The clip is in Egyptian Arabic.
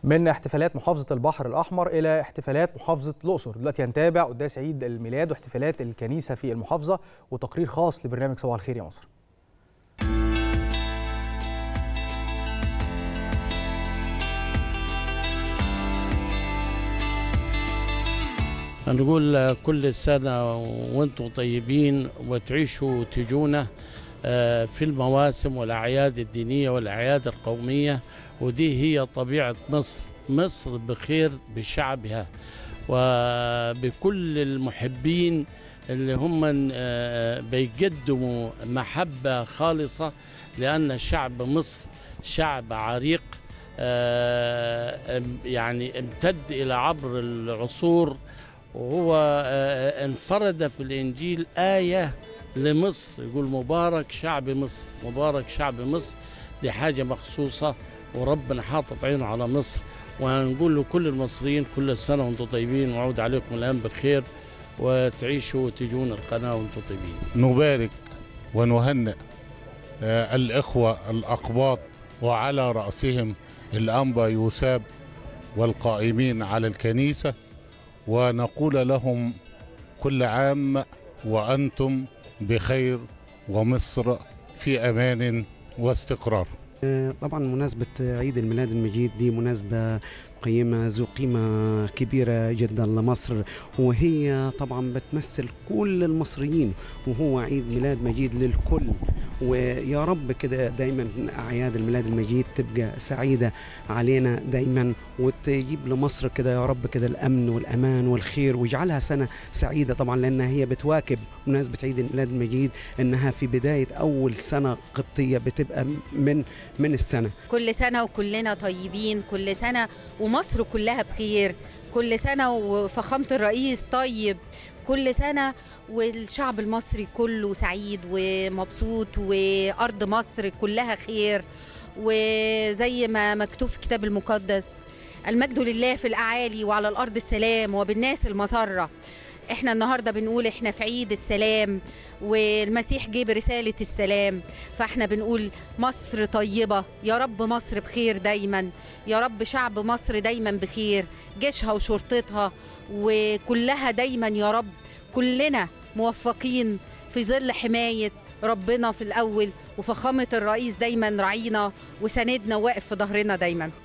من احتفالات محافظة البحر الأحمر إلى احتفالات محافظة الأقصر دلوقتي هنتابع قداس عيد الميلاد واحتفالات الكنيسة في المحافظة وتقرير خاص لبرنامج صباح الخير يا مصر نقول كل سنة وانتم طيبين وتعيشوا وتجونا في المواسم والأعياد الدينية والأعياد القومية ودي هي طبيعة مصر مصر بخير بشعبها وبكل المحبين اللي هم بيقدموا محبة خالصة لأن شعب مصر شعب عريق يعني امتد إلى عبر العصور وهو انفرد في الإنجيل آية لمصر يقول مبارك شعب مصر مبارك شعب مصر دي حاجة مخصوصة وربنا حاطط عينه على مصر وهنقول لكل المصريين كل سنة وانتم طيبين وعود عليكم الأيام بخير وتعيشوا وتجون القناة وانتم طيبين نبارك ونهنئ الإخوة الأقباط وعلى رأسهم الأنبا يوساب والقائمين على الكنيسة ونقول لهم كل عام وأنتم بخير ومصر في أمان واستقرار طبعا مناسبة عيد الميلاد المجيد دي مناسبة قيمة ذو قيمة كبيرة جدا لمصر وهي طبعا بتمثل كل المصريين وهو عيد ميلاد مجيد للكل ويا رب كده دايما أعياد الميلاد المجيد تبقى سعيدة علينا دايما وتجيب لمصر كده يا رب كده الأمن والأمان والخير ويجعلها سنة سعيدة طبعا لأنها هي بتواكب مناسبة عيد الميلاد المجيد إنها في بداية أول سنة قبطية بتبقى من من السنة كل سنة وكلنا طيبين كل سنة ومصر كلها بخير كل سنة وفخامة الرئيس طيب كل سنة والشعب المصري كله سعيد ومبسوط وأرض مصر كلها خير وزي ما مكتوب في الكتاب المقدس المجد لله في الأعالي وعلى الأرض السلام وبالناس المسرة احنا النهارده بنقول احنا في عيد السلام والمسيح جه برساله السلام فاحنا بنقول مصر طيبه يا رب مصر بخير دايما يا رب شعب مصر دايما بخير جيشها وشرطتها وكلها دايما يا رب كلنا موفقين في ظل حمايه ربنا في الاول وفخامه الرئيس دايما راعينا وساندنا واقف في ظهرنا دايما